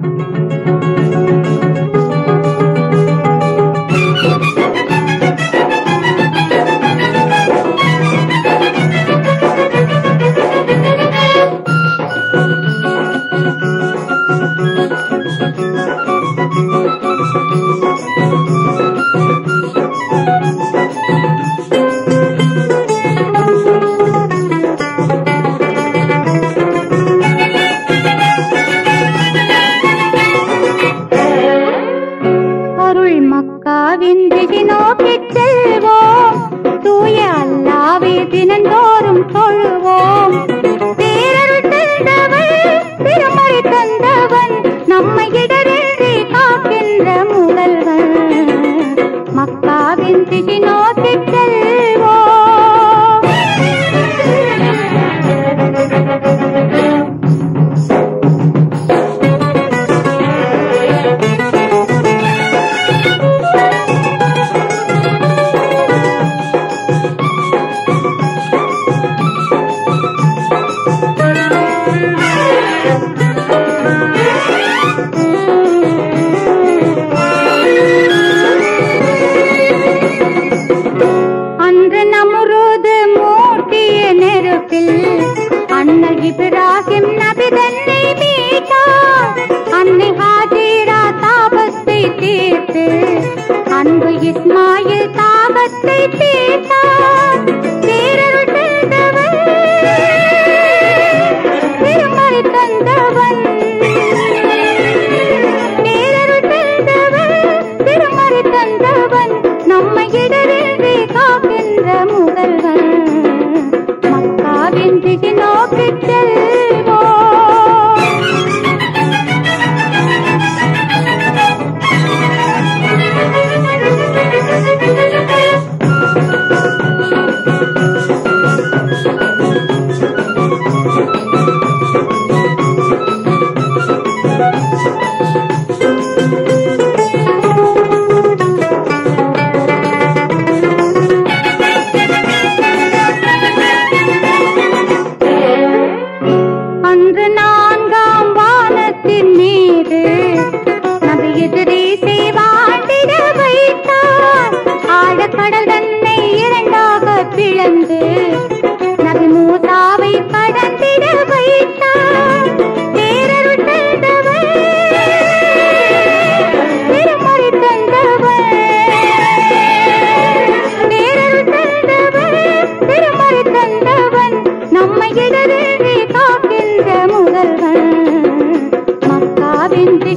அருள் மக்காவின் திசை நோக்கிச் செல்வோம் தூய அல்லாவே தினந்தோறும் தொழுவோம் பேரருள் தந்தவன் திருமறை தந்தவன் நம்மை இடரின்றி காக்கின்ற முதல்வன் மக்காவின் திசை நோக்கிச் செல்வோம் அன்று நமுருது மூட்டிய நெருப்பில் அண்ணல் இப்ராஹிம் நபி தன்னை மீட்டார் அன்னை ஹாஜிரா தாபத்தை தீர்த்து அன்பு இஸ்மாயில் தாபத்தை தீர்த்தார் பேரருள் தந்தவன் திருமறை தந்தவன் பேரருள் தந்தவன் திருமறை தந்தவன் நம்மை இடரின்றி காக்கின்ற முதல்வன் மக்காவின் திசை நோக்கிச் செல்வோம் அன்று நான்காம் வானத்தின் மீது நபி எதிரீசை வாழ்ந்திட வைத்தார் ஆழக்கடல் தன்னை இரண்டாக பிளந்து நபி மூசாவை கடந்திட வைத்தார் பேரருள் தந்தவன் திருமறை தந்தவன் பேரருள் தந்தவன் திருமறை தந்தவன் நம்மை இடரின்றி காக்கின்ற முதல்வன் மக்காவின்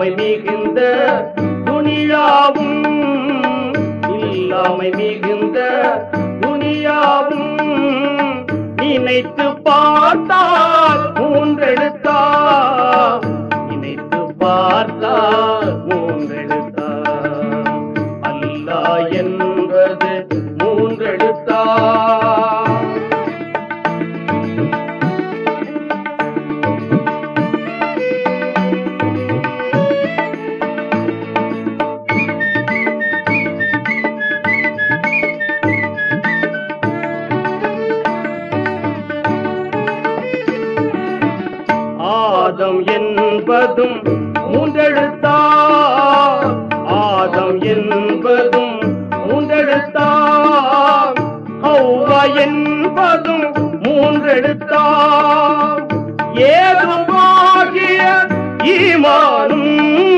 இல்லாமை மிகுந்த துணியாவும் இல்லாமை மிகுந்த துணியாவும் நினைத்து பார்த்தால் மூன்றெழுத்தா நினைத்து பார்த்தால் மூன்றெழுத்தா அல்லா என்பது மூன்றெழுத்தா ஆதம் என்பதும் மூன்றெழுத்தா ஆதம் என்பதும் மூன்றெழுத்தா ஹௌவா என்பதும் மூன்றெழுத்தா ஏதுவாகிய ஈமானும்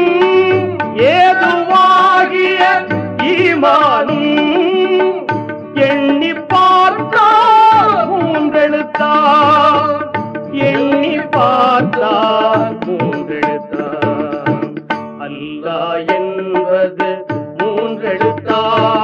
ஏதுவாகிய ஈமானும் எண்ணி பார்த்தால் மூன்றெழுத்தா எண்ணி பார்த்தால் மூன்றெழுத்தா அல்லா என்பது மூன்றெழுத்தா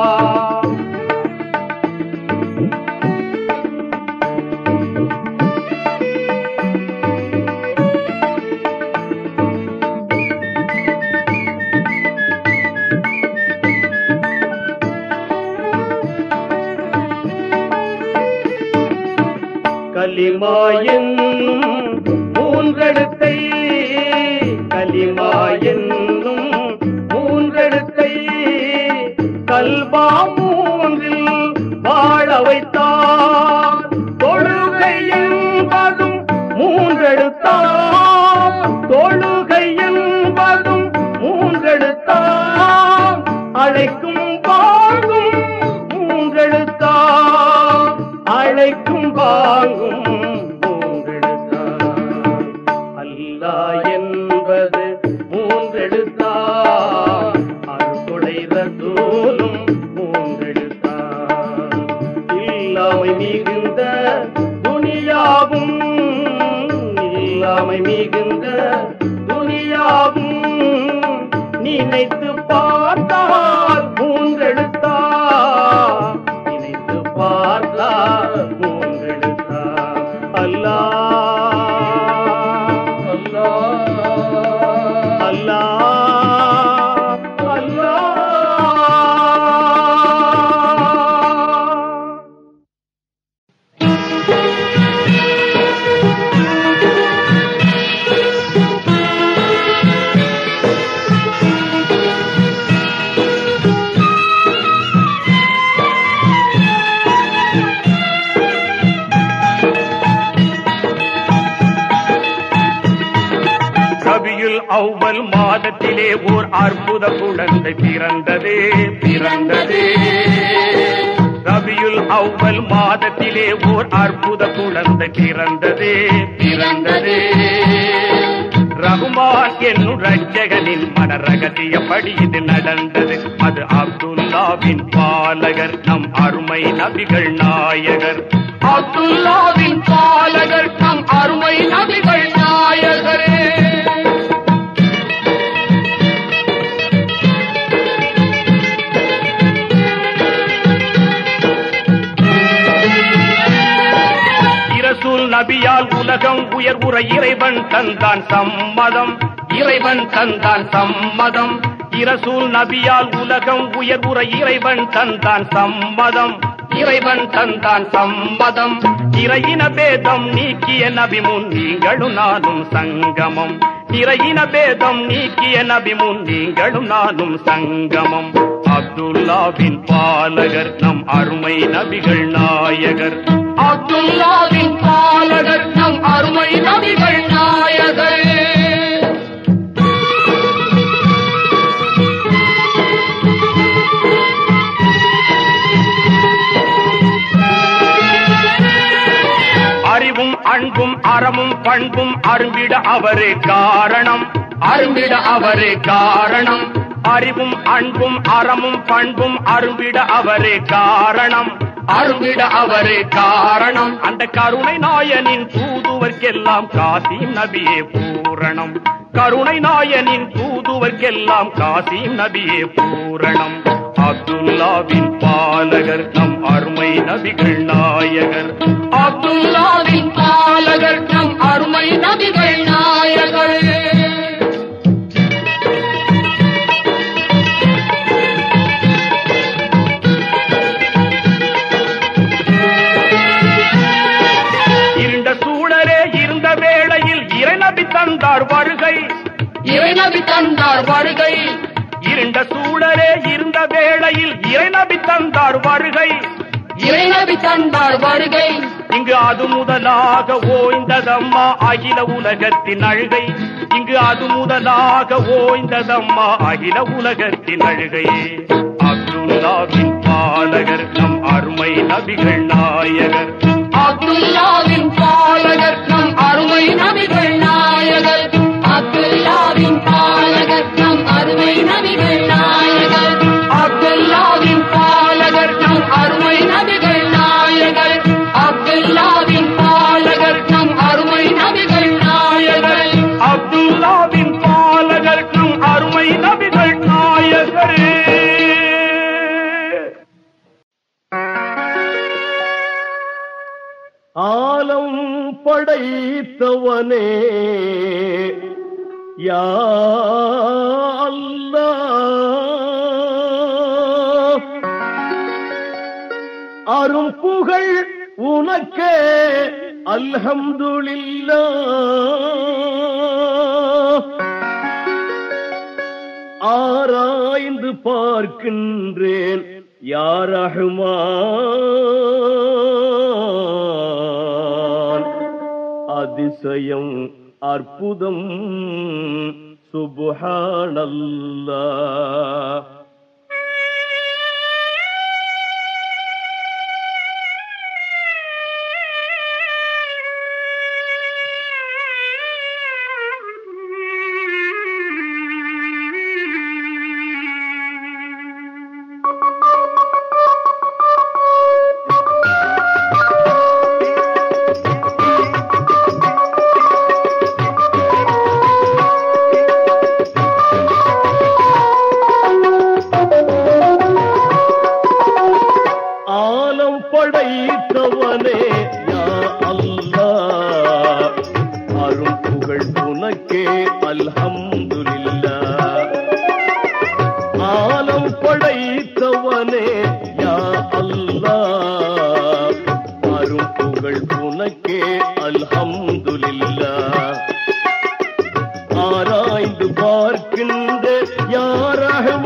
கலிமா என்னும் மூன்றெழுத்தை கலிமா என்னும் மூன்றெழுத்தை கல்வா மூன்றில் வாழ வைத்தார் தொழுகை என்பதும் மூன்றெழுத்தாம் தொழுகை என்பதும் மூன்றெழுத்தாம் அழைக்கும் பாங்கும் மூன்றெழுத்தாம் அழைக்கும் பாங்கும் மூன்றெழுத்தாம் அல்லா என்பது மூன்றெழுத்தாம் அருள்கொடை ரசூலும் மூன்றெழுத்தாம் இல்லாமை மிகுந்த துணியாவும் இல்லாமை மிகுந்த துணியாவும் நினைத்து பார்த்தால் மூன்றெழுத்தா நினைத்து பார்த்தால் மூன்றெழுத்தா அல்லா அல்லா அல்லா அல்லா ரபியுல் அவ்வல் மாதத்திலே ஓர் அற்புத குழந்தை பிறந்ததே பிறந்ததே ரபியுல் அவ்வல் மாதத்திலே ஓர் அற்புத குழந்தை பிறந்ததே பிறந்ததே ரகுமான் என்னும் ரட்சகனின் மன ரகசியப்படி இது நடந்தது அது அப்துல்லாவின் பாலகர் நம் அருமை நபிகள் நாயகர் அப்துல்லாவின் பாலகர் நம் அருமை நபிகள் நாயகரே இரசூல் நபியால் உலகம் உயர்வுற இறைவன் தந்தான் சம்மதம் இறைவன் தந்தான் சம்மதம் இரசூல் நபியால் உலகம் உயர்வுற இறைவன் தந்தான் சம்மதம் இறைவன் தந்தான் சம்மதம் இறையின பேதம் நீக்கிய நபி முன் நீங்களும் நானும் சங்கமம் இறையின பேதம் நீக்கிய நபி முன் நீங்களும் நானும் சங்கமம் அப்துல்லாவின் பாலகர் நம் அருமை நபிகள் நாயகர் அப்துல்லாவின் பாலகர் நம் அருமை நபிகள் நாயகர் அறிவும் அன்பும் அறமும் பண்பும் அரும்பிட அவரே காரணம் அரும்பிட அவரே காரணம் அறிவும் அன்பும் அறமும் பண்பும் அரும்பிட அவரே காரணம் அரும்பிட அவரே காரணம் அந்த கருணை நாயனின் தூதுவர்க்கெல்லாம் காசிம் நபியே பூரணம் கருணை நாயனின் தூதுவர்க்கெல்லாம் காசி நபியே பூரணம் அப்துல்லாவின் பாலகர் நம் அருமை நபிகள் நாயகர் அப்துல்லாவின் பாலகர் நம் அருமை நபிகள் நாயகர் இருண்ட சூழலே இருந்த வேளையில் இறைநபி தந்தார் வருகை இறைநபி தந்தார் வருகை இருண்ட சூழலே இருந்த வேளையில் இறைநபி தந்தார் வருகை இறைநபி தந்தார் வருகை இங்கு அது முதலாக ஓய்ந்ததம்மா அகில உலகத்தின் அழுகை இங்கு அது முதலாக ஓய்ந்ததம்மா அகில உலகத்தின் அழுகை அப்துல்லாவின் பாலகர் நம் அருமை நபிகள் நாயகர் அப்துல்லாவின் பாலகர் நம் அருமை நபிகள் நாயகர் அப்துல்லாவின் பாலகர் நம் அருமை நபிகள் நாயகர் அப்துல்லாவின் பாலகர் நம் அருமை நபிகள் நாயகர் அப்துல்லாவின் பாலகர் நம் அருமை நபிகள் நாயகர் அப்துல்லாவின் பாலகர் நம் அருமை நபிகள் நாயகரே ஆலம் படைத்தவனே யா அல்லாஹ் அரும் புகழ் உனக்கே அல்ஹம்துலில்லாஹ் ஆராய்ந்து பார்க்கின்றேன் யார் ரஹ்மான் அதிசயம் அற்புதம் சுபஹானல்லாஹ் ஆலம் படைத்தவனே யா அல்லாஹ் அரும் புகழ் உனக்கே அல்ஹம்துலில்லாஹ் ஆலம் படைத்தவனே யா அல்லாஹ் அரும் புகழ் உனக்கே அல்ஹம்துலில்லாஹ் ஆராய்ந்து பார்க்கின்ற யார்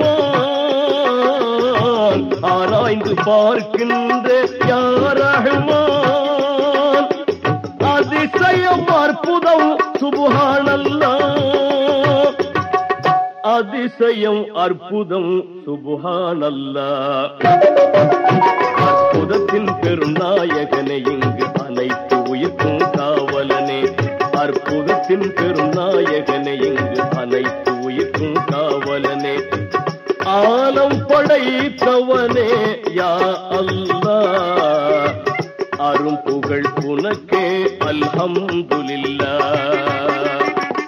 ரஹ்மான் ஆராய்ந்து பார்க்கின்ற யார் ரஹ்மான் அதிசயம் அற்புதம் சுபஹானல்லாஹ் அதிசயம் அற்புதம் சுபஹானல்லாஹ் அற்புதத்தின் பெருநாயகனை இங்கு அனைத்து உயிர்க்கும் காவலனே அற்புதத்தின் பெருநாயகனை இங்கு அனைத்து உயிர்க்கும் காவலனே ஆலம் படைத்தவனே யா அல்லாஹ் அரும் புகழ் உனக்கே அல்ஹம்துலில்லாஹ்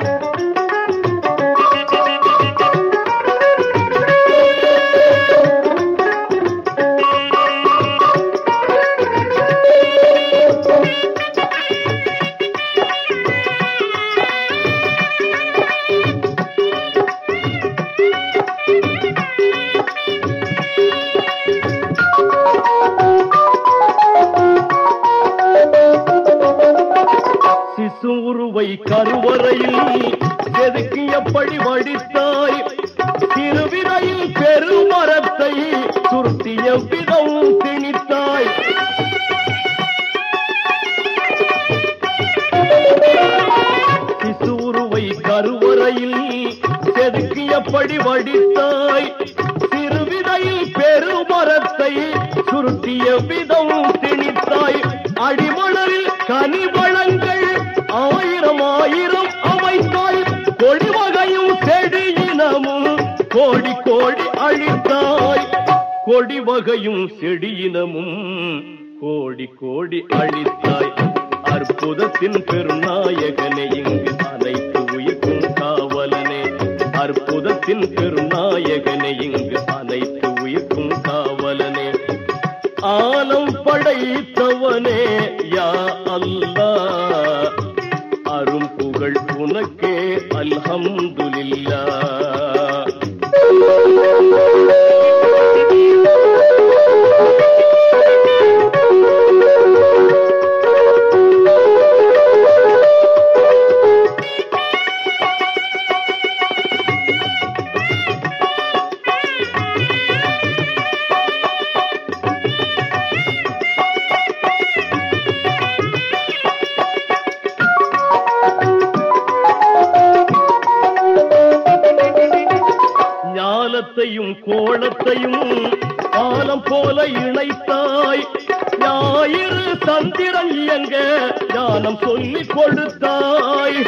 சிசு உருவை கருவறையில் செதுக்கியபடி வடித்தாய் திருவிதையில் பெருமரத்தை சுருட்டிய விதம் திணித்தாய் சிசு உருவை கருவறையில் செதுக்கியபடி வடித்தாய் திருவிதையில் பெருமரத்தை சுருட்டிய விதம் திணித்தாய் அடிமணரில் கனிவளங்கள் ஆயிரம் ஆயிரம் அமைத்தாய் கொடிவகையும் செடியினமும் கோடி கோடி அழித்தாய் கொடி வகையும் செடியினமும் கோடி கோடி அழித்தாய் அற்புதத்தின் பெருநாயகனை இங்கு அனைத்து உயிர்க்கும் காவல் அற்புதத்தின் பெருநாயகனே இங்கு அனைத்து உயிர்க்கும் காவலனே ஆலம் படைத்தவனே யா அல்லா அரும் புகழ் உனக்கே அல்ஹம்துலில்லா ஞாலத்தையும் கோலத்தையும் காலம் போல இணைத்தாய் ஞாயிறு சந்திரன் இயங்க ஞானம் சொல்லிக் கொடுத்தாய்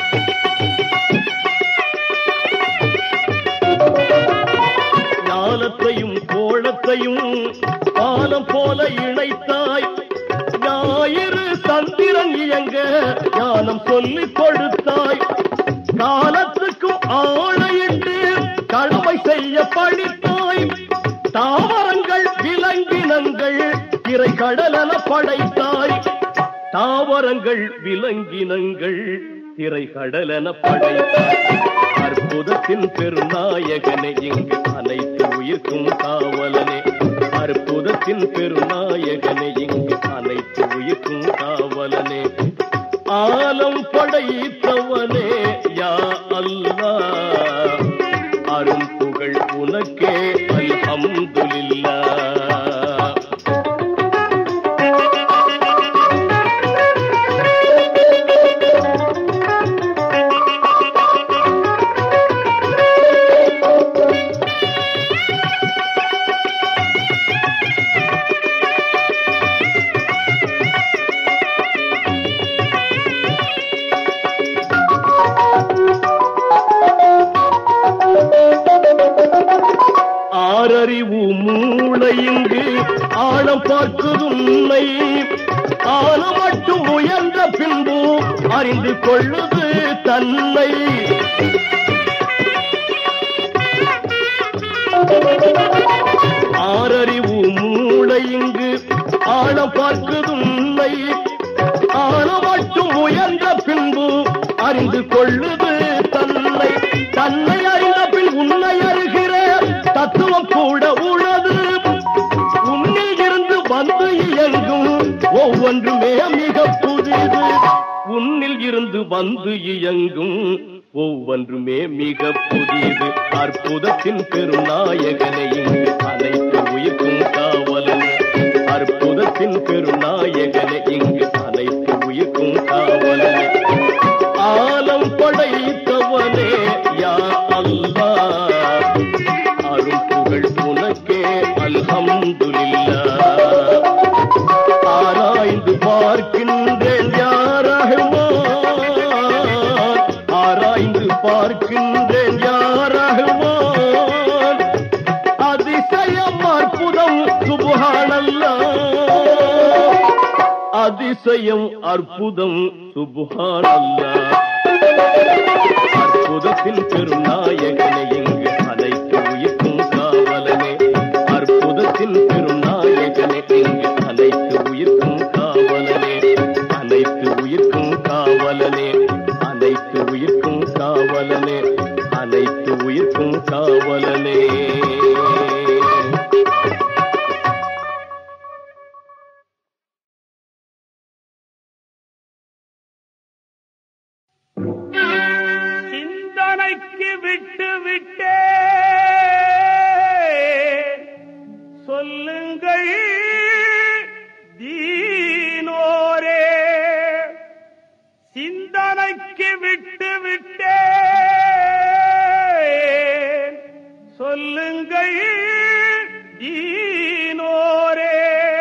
ஞாலத்தையும் கோலத்தையும் காலம் போல இணைத்தாய் ஞாயிறு சந்திரன் இயங்க ஞானம் சொல்லிக் கொடுத்தாய் காலத்துக்கும் ஆணையிட்டு கடமை செய்ய படித்தாய் தாவரங்கள் விலங்கினங்கள் திரை கடலென படைத்தாய் தாவரங்கள் விலங்கினங்கள் திரை கடலென படைத்தாய் அற்புதத்தின் பெருநாயகனே இங்கு அனைத்து உயிர்க்கும் காவலனே அற்புதத்தின் பெருநாயகனே இங்கு அனைத்து உயிர்க்கும் காவலனே ஆலம் படைத்தவனே யா அல்லா அரும் புகழ் உனக்கே அல்ஹம்துலில்லா ஆறறிவு மூளை இங்கு ஆழம் பார்க்குது உன்னை ஆழம் மட்டும் உயர்ந்த பின்பு அறிந்து கொள்ளுது தன்னை ஆறறிவு மூளை இங்கு ஆழம் பார்க்குது உன்னை ஆழம் மட்டும் உயர்ந்த பின்பு அறிந்து கொள்ளுது தன்னை தன்னை அறிந்த பின் உன்னை அறிகிற தத்துவம் கூட உளது உன்னில் இருந்து வந்து இயங்கும் ஒவ்வொன்றுமே மிக புதிது உன்னில் இருந்து வந்து இயங்கும் ஒவ்வொன்றுமே மிக புதிது அற்புதத்தின் பெருநாயகனை இங்கு அனைத்து உயிர்க்கும் காவலன் அற்புதத்தின் பெருநாயகனை இங்கு அனைத்து உயிர்க்கும் காவலன் ஆலம் படைத்தவனே யா அல்லா அரும் புகழ் உனக்கே அல்ஹம்துலில்லா ஆராய்ந்து பார்க்கின்றேன் யாரகுமான் ஆராய்ந்து பார்க்கின்றேன் யாரகுமான் அதிசயம் அற்புதம் சுபஹானல்லா அதிசயம் அற்புதம் சுபஹானல்லா அற்புதத்தின் பெருநாயகனை இங்கு அனைத்து உயிர்க்கும் காவலனே அற்புதத்தின் பெருநாயகனை இங்கு அனைத்து உயிர்க்கும் காவலனே அனைத்து உயிர்க்கும் காவலனே அனைத்து உயிர்க்கும் காவலனே அனைத்து உயிர்க்கும் காவலனே சிந்தனைக்கு விட்டு விட்டே சொல்லுங்கள் தீனோரே சிந்தனைக்கு விட்டு விட்டே சொல்லுங்கள் தீனோரே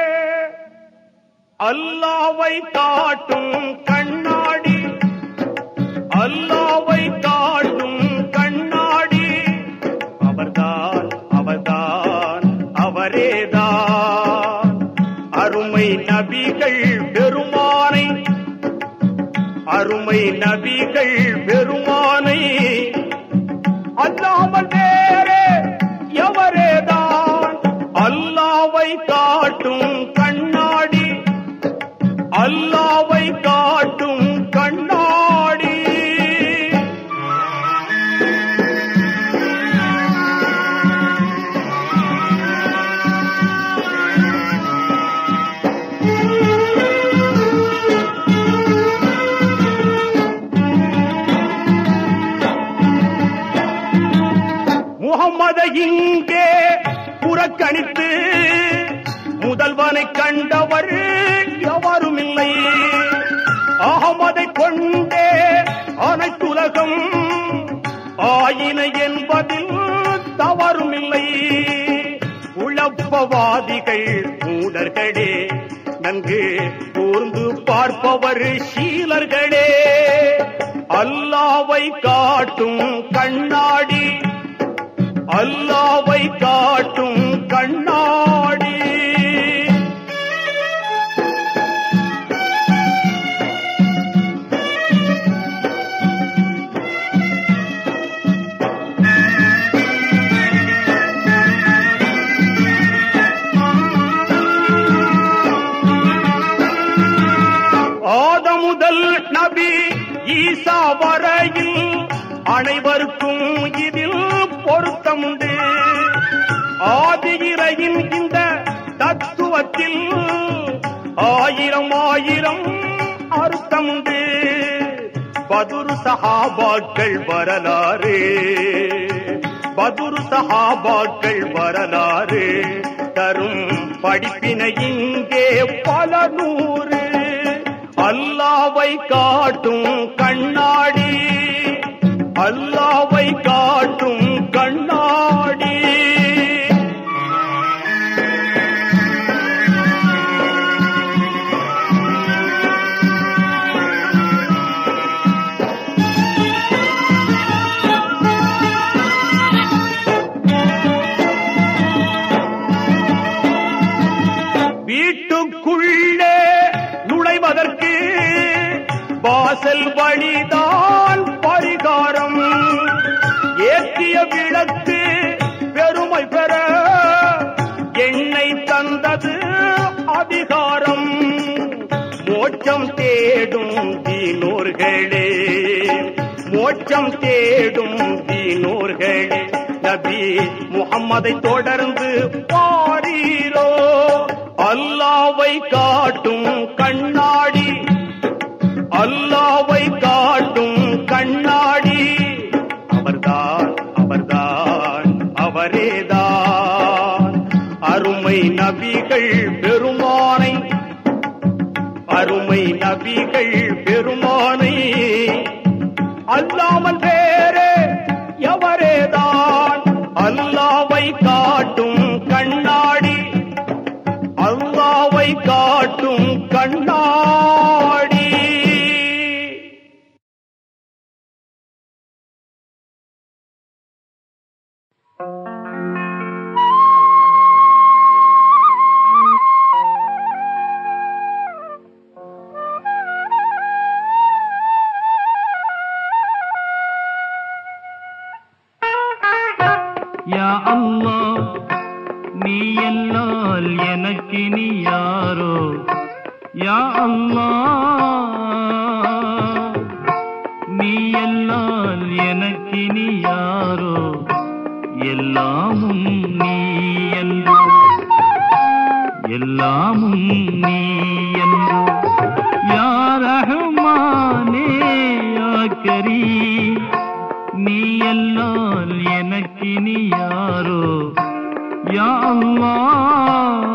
அல்லாவை காட்டும் கண்ணாடி அல்லாவை காட்டும் கண்ணாடி அவர்தான் அவர்தான் அவரேதான் அருமை நபிகள் பெருமானை அருமை நபிகள் பெருமானை அல்லாமல் வேறே எவரேதான் அல்லாவை காட்டும் கண்ணாடி அல்லாவை காட்டும் கண்ணாடி முகம்மதை இங்கே புறக்கணித்து முதல்வனை கண்டவர் எவரும் இல்லை அகமதை கொண்டே அனைத்துலகம் ஆயின என்பதில் தவறும் இல்லை உழப்பவாதிகள் மூடர்களே நன்கு கூர்ந்து பார்ப்பவர் சீலர்களே அல்லாவை காட்டும் கண்ணாடி அல்லாவை காட்டும் கண்ணாடி ஆதம் முதல் நபி ஈசா வரையில் அனைவருக்கும் இதில் பொருத்தமுண்டு ஆதியிரையின் இந்த தத்துவத்தில் ஆயிரம் ஆயிரம் அர்த்தமுண்டு பதுரு சஹாபாக்கள் வரலாறு பதுரு சஹாபாக்கள் வரலாறு தரும் படிப்பினை இங்கே பல நூறு அல்லாவை காட்டும் கண்ணாடி அல்லாவை காட்டும் கண்ணாடி வீட்டுக்குள்ளே நுழைவதற்கு வாசல் வழிதான் பரிகாரம் ஏற்றிய விளக்கு பெருமை பெற எண்ணெய் தந்தது அதிகாரம் மோட்சம் தேடும் தீனோர்களே மோட்சம் தேடும் தீனோர்களே நபி முகம்மதை தொடர்ந்து பாரீரோ அல்லாவை காட்டும் கண்ணாடி அல்லாவை காட்டும் கண்ணாடி அவர்தான் அவர்தான் அவரேதான் அருமை நபிகள் பெருமானை அருமை நபிகள் பெருமானை அல்லாமல் வேறே எவரேதான் அல்லாவை காட்டும் கண்ணாடி அல்லாவை காட்டும் கண்ணாடி யா அம்மா நீ எல்லால் எனக்கு நீ யாரோ யா அம்மா நீ எல்லால் எனக்கு நீ யாரோ எல்லாமும் நீ என்றோ எல்லாமும் நீ என்றோ யா ரஹ்மானே யா கரீம் நீ எல்லால் எனக்கு நீ யாரோ யா அல்லாஹ்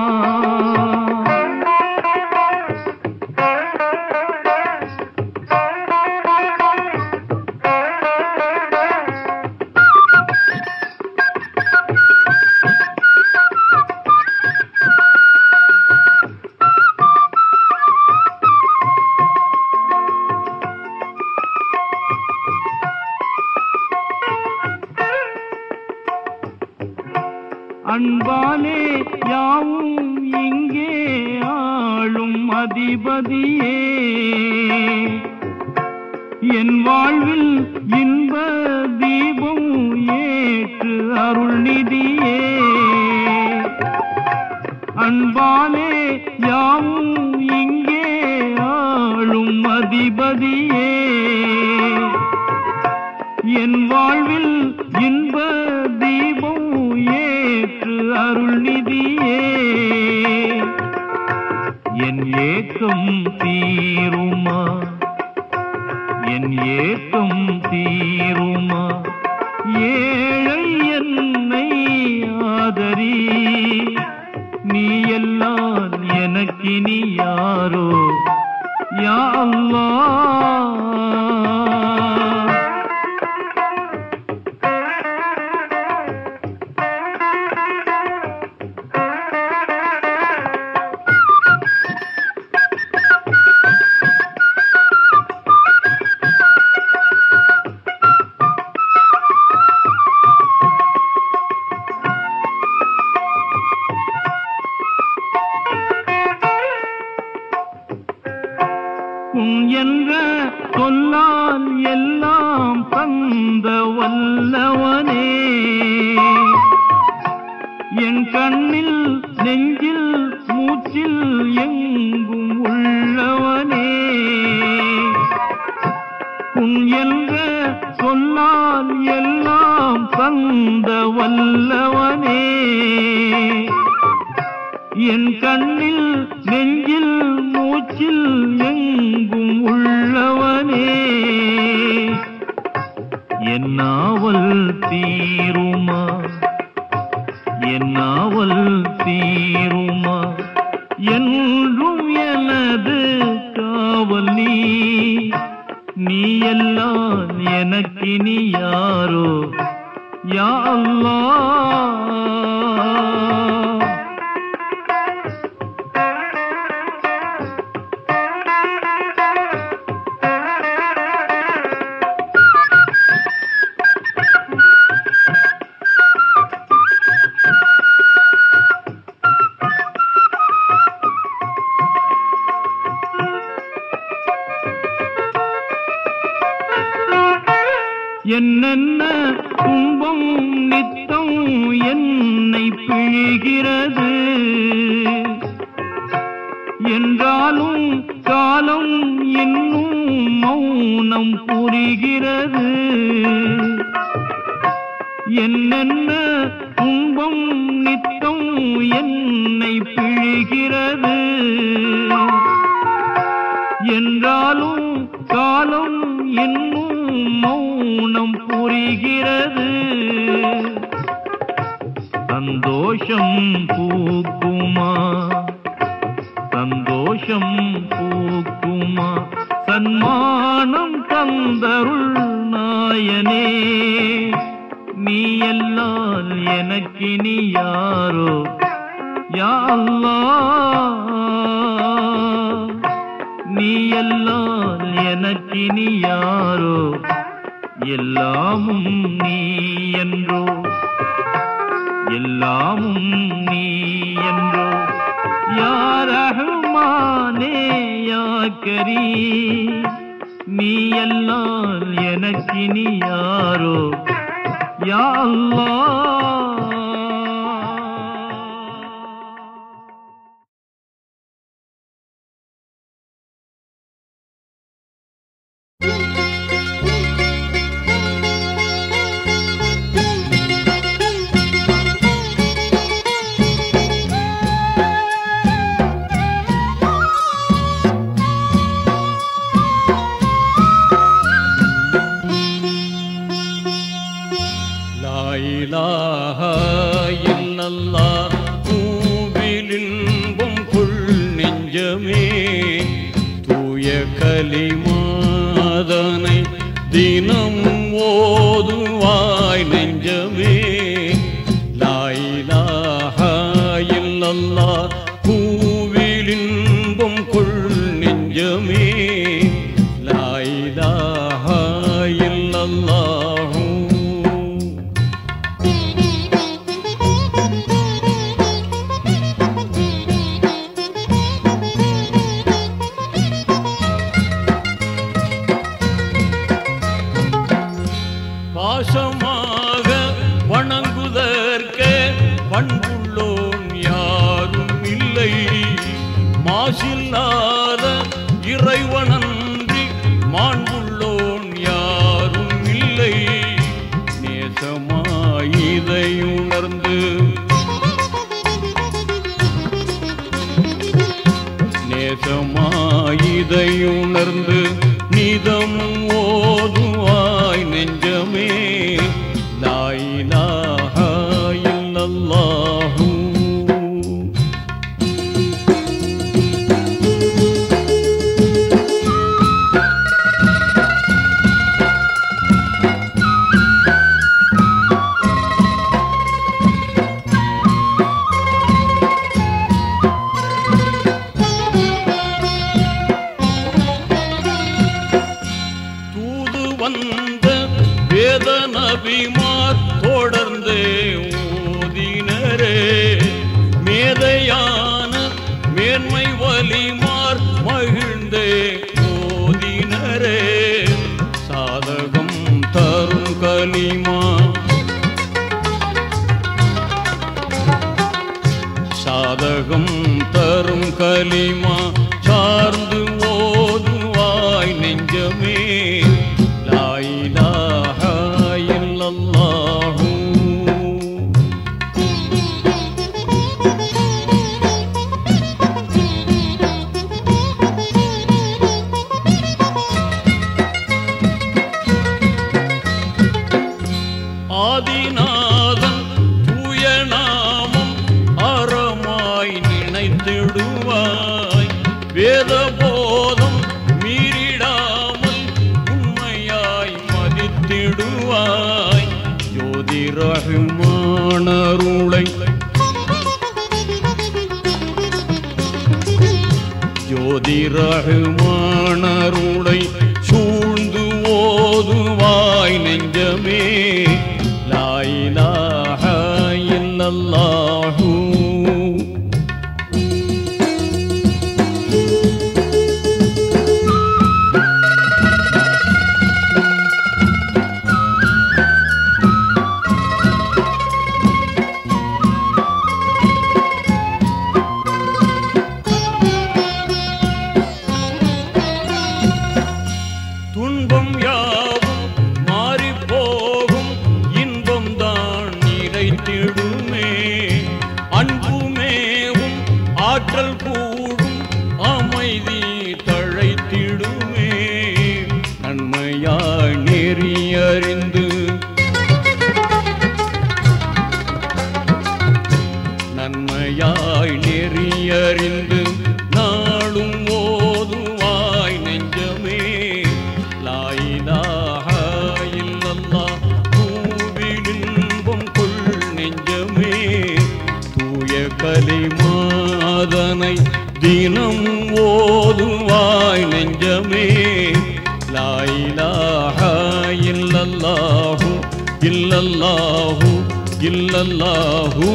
அன்பாலே யாவும் இங்கே ஆளும் அதிபதியே என் வாழ்வில் இன்ப தீபம் ஏற்று அருள்நிதியே அன்பாலே யாவும் இங்கே ஆளும் அதிபதியே என் வாழ்வில் இன்ப தீபம் ஏற்று அருள்நிதியே என் ஏக்கம் தீருமா என் ஏக்கம் தீருமா ஏழை என்னை ஆதரி நீ எல்லாம் எனக்கினி யாரோ யா அல்லாஹ் உன் என்ற சொல்லால் எல்லாம் தந்த வல்லவனே என் கண்ணில் நெஞ்சில் மூச்சில் எங்கும் உள்ளவனே உன் என்ற சொல்லால் எல்லாம் தந்த வல்லவனே என் கண்ணில் நெஞ்சில் மூச்சில் எங்கும் உள்ளவனே என் நாவல் தீருமா என் நாவல் தீருமா என்றும் எனது காவல் நீ நீ எல்லாம் எனக்கினி யாரோ யா அல்லாஹ் என்னென்ன துன்பம் நித்தம் என்னை பிழிகிறது என்றாலும் காலம் இன்னும் மௌனம் புரிகிறது என்னென்ன துன்பம் நித்தம் என்னை பிழிகிறது என்றாலும் காலம் இன்னும் மௌனம் புரிகிறது சந்தோஷம் பூக்குமா சந்தோஷம் பூக்குமா சன்மானம் தந்தருள் நாயனே நீ எல்லாம் எனக்கினி யாரோ யா அல்லாஹ் நீ எல்லாம் எனக்கினி யாரோ எல்லாமும் நீ என்றோ எல்லாமும் நீ என்றோ யா ரஹ்மானே யா கரீம் நீ எல்லாம் எனக்கினி யாரோ யா அல்லாஹ் லாயிலாக இல்லல்லா பூவிலின்பம் கொள் நெஞ்சமே தூய கலிமாதனை தினம் ஓதுவாய் நெஞ்சமே லாயிலாக இல்லல்லா பூவிலின்பம் கொள் நெஞ்சமே லாயிலாக இல்லல்லாஹூ மாண்புள்ளோன் யாரும் இல்லை நேசமாய் இதை உணர்ந்து நேசமாய் இதை உணர்ந்து நிதம் ஓதுவாய் நெஞ்சமே லாயிலாக இல்லல்லாஹூ தூது வந்த வேத நபிமார் தொடர்ந்து ஓதினரே மேதையான மேன்மை வலிமார் மகிழ்ந்தே ஓதினரே சாதகம் தரும் கலிமா சாதகம் தரும் கலிமா சார்ந்து ஓதுவாய் நெஞ்சமே லாயிலாக இல்லல்லாஹூ ஆதிநாதன் தூய நாமம் அறமாய் நினைத்திடுவாய் வேத போதம் மீறிடாமல் உண்மையாய் மதித்திடுவாய் ஜோதி ரகுமானருளை ஜோதி ரகுமானருளை சூழ்ந்து ஓதுவாய் நெஞ்சமே லாயிலாக இல்லல்லாஹூ துன்பம் யாவும் மாறி போகும் இன்பம் தான் நிறைத்திடுமே அன்புமேவும் ஆற்றல் கூடும் அமைதி தழைத்திடுமே நன்மையாய் நெறியறிந்து நன்மையாய் நெறியறிந்து நாளும் ஓதுவாய் நெஞ்சமே லாயிலாக இல்லல்லா பூவிலின்பம் கொள் நெஞ்சமே தூய கலிமாதனை தினம் ஓதுவாய் நெஞ்சமே லாயிலாக இல்லல்லாஹு இல்லல்லாஹு இல்லல்லாஹு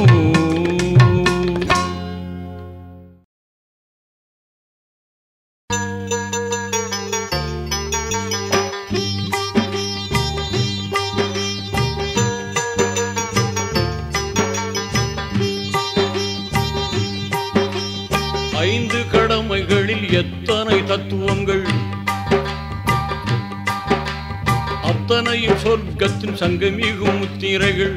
ஐந்து கடமைகளில் எத்தனை தத்துவங்கள் அத்தனையும் சொர்க்கத்தின் சங்கமிகும் முத்திரைகள்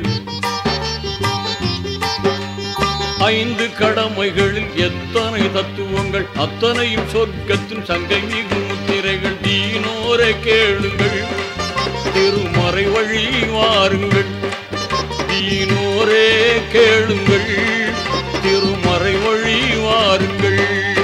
ஐந்து கடமைகளில் எத்தனை தத்துவங்கள் அத்தனையும் சொர்க்கத்தின் சங்கமிகும் முத்திரைகள் தீனோரை கேளுங்கள் திருமறை வழி வாருங்கள் தீனோரே கேளுங்கள் திருமறை வழி வாருங்கள்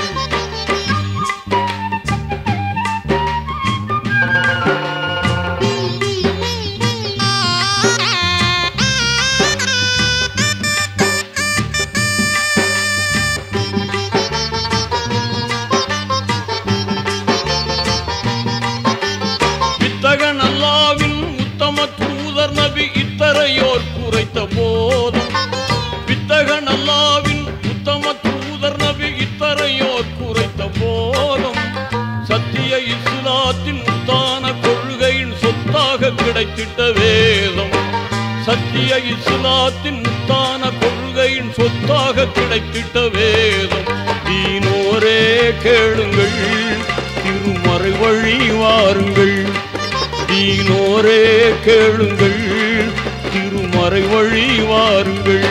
வித்தகன் அல்லாவின் உத்தம தூதர் நபி இத்தரையோர் குறைத்த போதும் வித்தகன் அல்லாவின் உத்தம தூதர் நபி இத்தரையோர் குறைத்த போதும் சத்திய இஸ்லாத்தின் முத்தான கொள்கையின் சொத்தாக கிடைத்திட்ட வேதம் சத்திய இஸ்லாத்தின் முத்தான கொள்கையின் சொத்தாக கிடைத்திட்ட வேதம் தீனோரே கேளுங்கள் திருமறை வழி வாருங்கள் தீனோரே கேளுங்கள் திருமறை வழி வாருங்கள்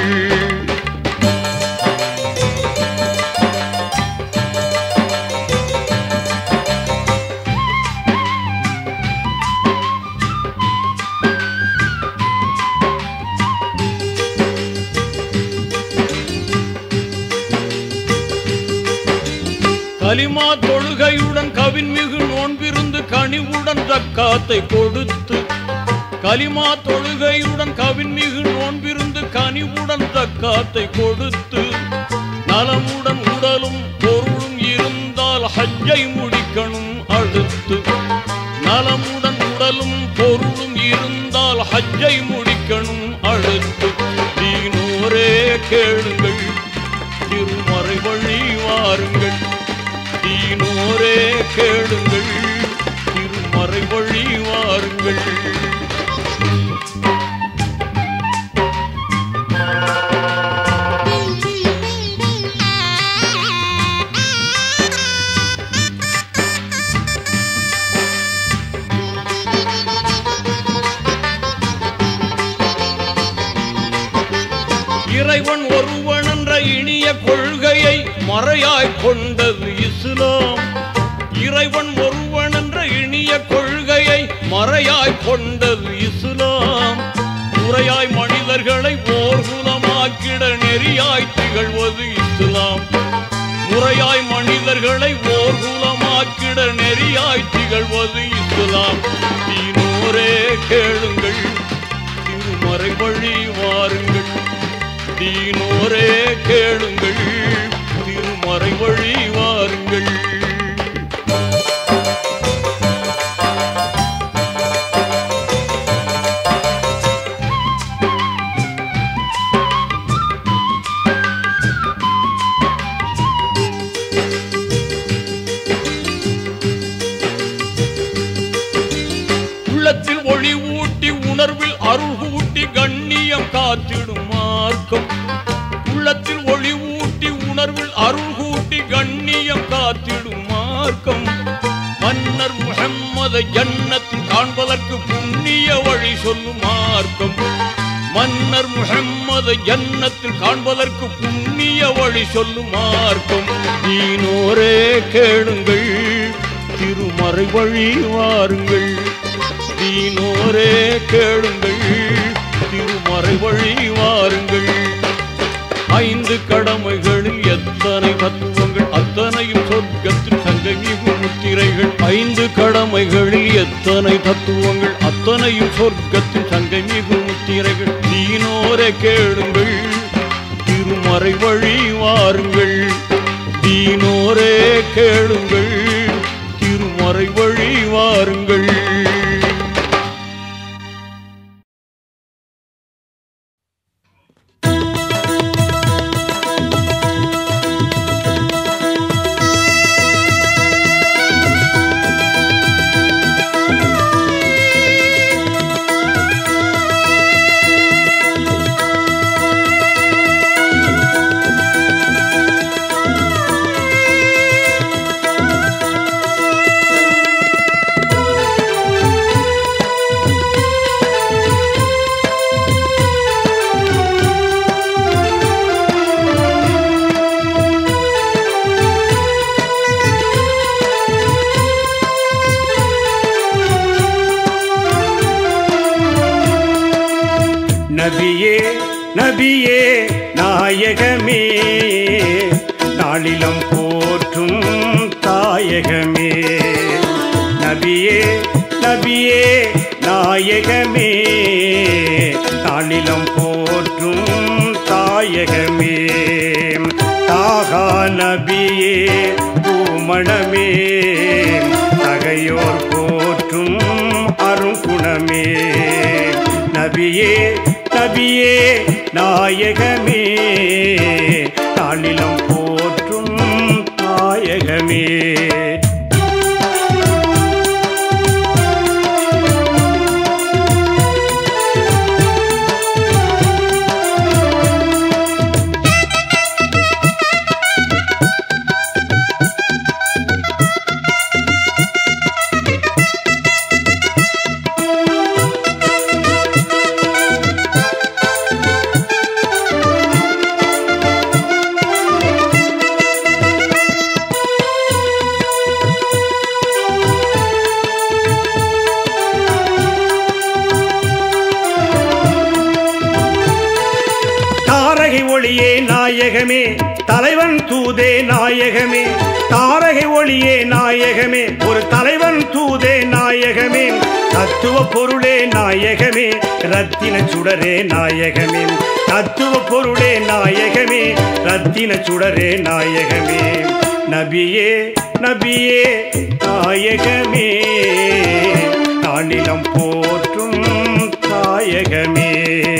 கலிமா தொழுகையுடன் கவின்மிகு நோன்பிருந்து கனிவுடன் தக்காத்தை கொடுத்து கலிமா தொழுகையுடன் கவின்மிகு நோன்பிருந்து கனிவுடன் தக்காத்தை கொடுத்து நலமுடன் உடலும் பொருளும் இருந்தால் ஹஜ்ஜை முடிக்கணும் அடுத்து நலமுடன் உடலும் பொருளும் இருந்தால் ஹஜ்ஜை முடிக்கணும் அடுத்து தீனோரே கேளுங்கள் திருமறை வழி வாருங்கள் தீனோரே கேளுங்கள் திருமறை வழி வாருங்கள் இறைவன் ஒருவன் என்ற இனிய கொள்கையை மறையாய் கொண்டது இஸ்லாம் இறைவன் ஒருவன் என்ற இனிய கொள்கையை மறையாய் கொண்டது இஸ்லாம் முறையாய் மனிதர்களை ஓர்குலமாக்கிட நெறியாய் திகழ்வது இஸ்லாம் முறையாய் மனிதர்களை ஓர்குலமாக்கிட நெறியாய் திகழ்வது இஸ்லாம் தீனோரே கேளுங்கள் திருமறை வழி வாருங்கள் தீனோரே கேளுங்கள் திருமறை வழி வாருங்கள் உள்ளத்தில் ஒளி ஊட்டி உணர்வில் அருள் ஊட்டி கண்ணியம் காத்திடும் மார்க்கம் உள்ளத்தில் ஒளி ஊட்டி உணர்வில் அருள் ஊட்டி கண்ணியம் காத்திடும் மார்க்கம் மன்னர் முகம்மதை ஜன்னத்தில் காண்பதற்கு புண்ணிய வழி சொல்லும் மார்க்கம் மன்னர் முகம்மதை ஜன்னத்தில் காண்பதற்கு புண்ணிய வழி சொல்லும் மார்க்கம் நீனோரே கேளுங்கள் திருமறை வழி வாருங்கள் தீனோரே கேளுங்கள் திருமறை வழி வாருங்கள் ஐந்து கடமைகளில் எத்தனை தத்துவங்கள் அத்தனையும் சொர்க்கத்தில் சங்கமிகு முத்திரைகள் ஐந்து கடமைகளில் எத்தனை தத்துவங்கள் அத்தனையும் சொர்க்கத்தில் சங்கமிகு முத்திரைகள் தீனோரே கேளுங்கள் திருமறை வழி வாருங்கள் தீனோரே கேளுங்கள் திருமறை வழி வாருங்கள் நபியே நபியே நாயகமே நாளிலம் போற்றும் தாயகமே நபியே நபியே நாயகமே நாளிலம் போற்றும் தாயகமே தாகா நபியே பூமணமே தகையோர் போற்றும் அருங்குணமே நபியே நபியே நாயகமே தாளிலம் போற்றும் நாயகமே ஒளியே நாயகமே தலைவன் தூதே நாயகமே தாரகை ஒளியே நாயகமே ஒரு தலைவன் தூதே நாயகமே தத்துவ பொருளே நாயகமே ரத்தின சுடரே நாயகமே தத்துவ பொருளே நாயகமே ரத்தின சுடரே நாயகமே நபியே நபியே நாயகமே தானிலம் போற்றும் தாயகமே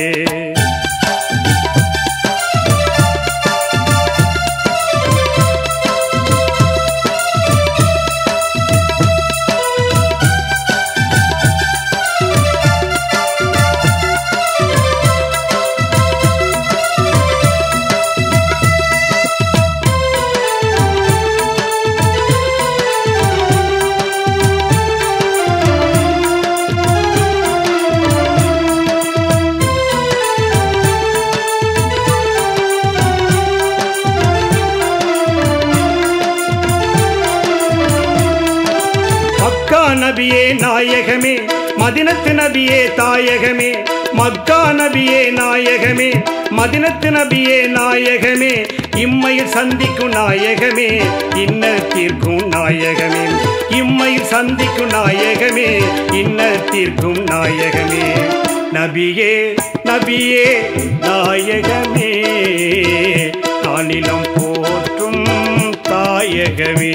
மக்கா நபியே நாயகமே மதினத்து நபியே தாயகமே மக்கா நபியே நாயகமே மதினத்து நபியே நாயகமே இம்மையில் சந்திக்கும் நாயகமே இன்னல் தீர்க்கும் நாயகமே இம்மையில் சந்திக்கும் நாயகமே இன்னல் தீர்க்கும் நாயகமே நபியே நபியே நாயகமே தானிலம் போற்றும் தாயகமே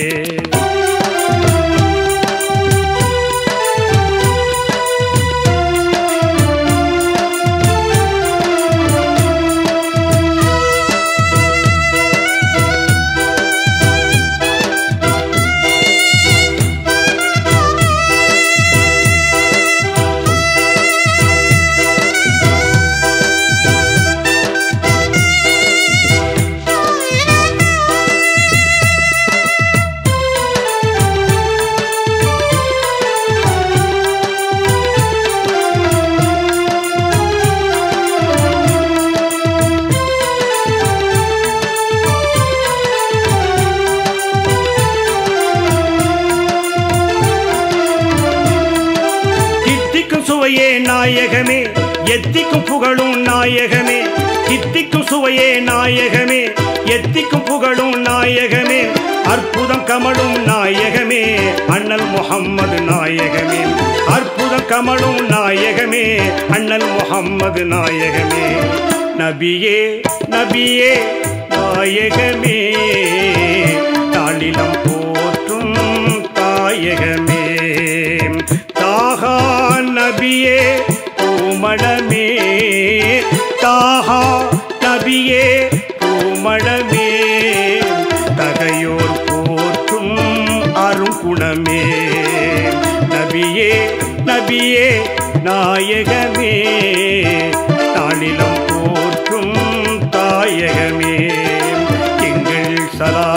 தித்திக்கும் சுவையே நாயகமே எத்திக்கும் புகழும் நாயகமே தித்திக்கும் சுவையே நாயகமே எத்திக்கும் புகழும் நாயகமே அற்புதம் கமலும் நாயகமே அண்ணல் முகம்மது நாயகமே அற்புதம் கமலும் நாயகமே அண்ணல் முகம்மது நாயகமே நபியே நபியே நாயகமே தாளிலம் போற்றும் தாயகமே தாகா நபியே பூமணமே தாகா நபியே பூமணமே தகையோர் போற்றும் அருங்குணமே நபியே நபியே நாயகமே தாளிலம் போற்றும் தாயகமே எங்கள் சலா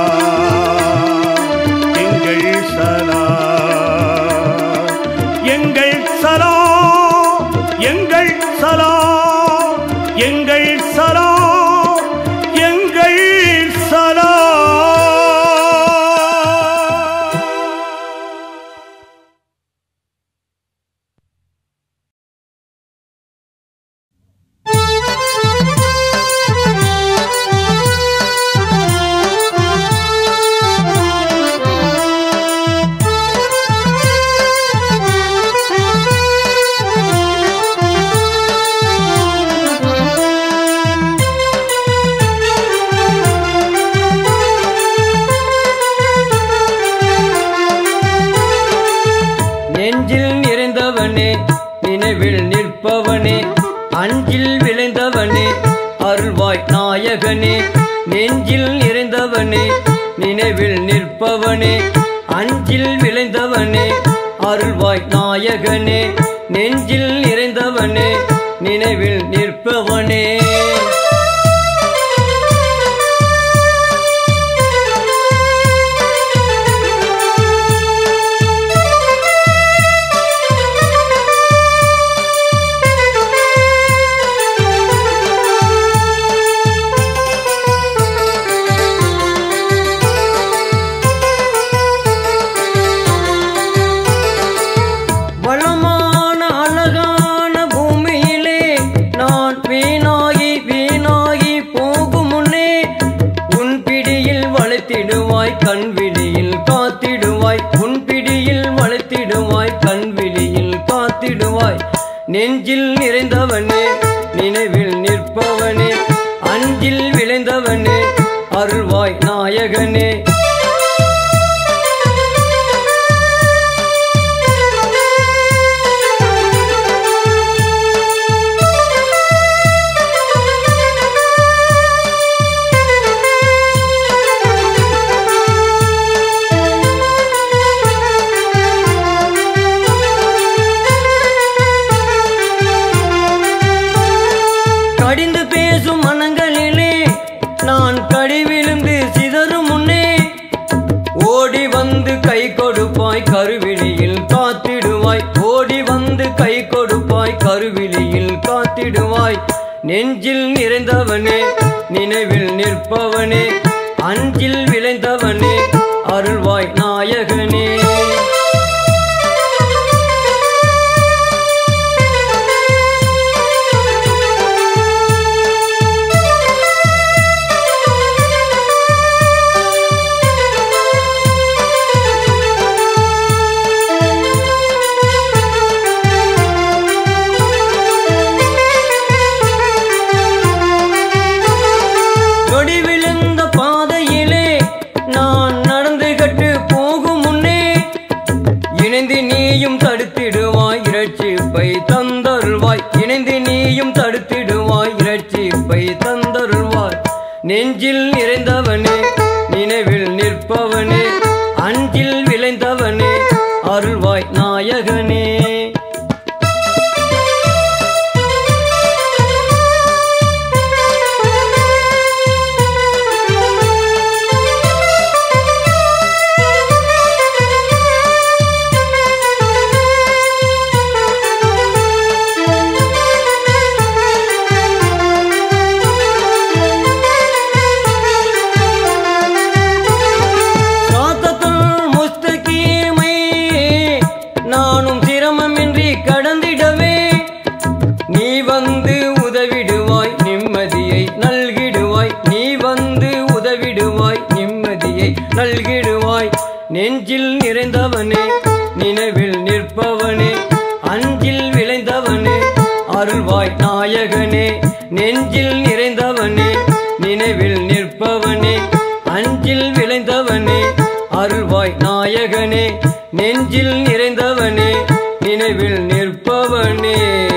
எங்கள் சலா எங்கள் சலா எங்கள் சலா எங்கள் சலா எங்கள் சலா நெஞ்சில் நிறைந்தவனே நினைவில் நிற்பவனே அஞ்சில் விளைந்தவனே அருள்வாய் நாயகனே நெஞ்சில் நிறைந்தவனே நினைவில் நிற்பவனே அஞ்சில் விளைந்தவனே அருள்வாய் நாயகனே நெஞ்சில் நிறைந்தவனே நினைவில் நிற்பவனே வளமான அழகான பூமியிலே நான் வீணாகி நெஞ்சில் நிறைந்தவனே நினைவில் நிற்பவனே அஞ்சில் விளைந்தவனே அருள்வாய் நாயகனே கடிந்து பேசும் மனங்களிலே நான் கடி விழுந்து சிதறும் முன்னே ஓடி வந்து கை கொடுப்பாய் கருவிழியில் காத்திடுவாய் ஓடி வந்து கை கொடுப்பாய் கருவிழியில் காத்திடுவாய் நெஞ்சில் நிறைந்தவனே நினைவில் நிற்பவனே அஞ்சில் விளைந்தவனே அருள்வாய் நாயகனே கொடி விழுந்த பாதையிலே நான் நடந்து கட்டு போகும் முன்னே இணைந்து நீயும் தடுத்திடுவாய் இரட்சிப்பை தந்தருள்வாய் இணைந்து நீயும் தடுத்திடுவாய் இரட்சிப்பை தந்தருள்வாய் நெஞ்சில் நிறைந்தவனே நினைவில் நிற்பவனே அஞ்சில் விளைந்தவனே அருள்வாய் நாயகனே சாத்தத்துள் முஸ்தகீமை நானும் சிரமமின்றி கடந்திடவே நீ வந்து உதவிடுவாய் நிம்மதியை நல்கிடுவாய் நீ வந்து உதவிடுவாய் நிம்மதியை நல்கிடுவாய் நெஞ்சில் நிறைந்தவனே நினைவில் நிற்பவனே அஞ்சில் விளைந்தவனே அருள்வாய் நாயகனே நெஞ்சில் நிறைந்தவனே நினைவில் நிற்பவனே அஞ்சில் விளைந்தவனே அருள்வாய் நாயகனே நெஞ்சில் நிறைந்தவனே நினைவில் நிற்பவனே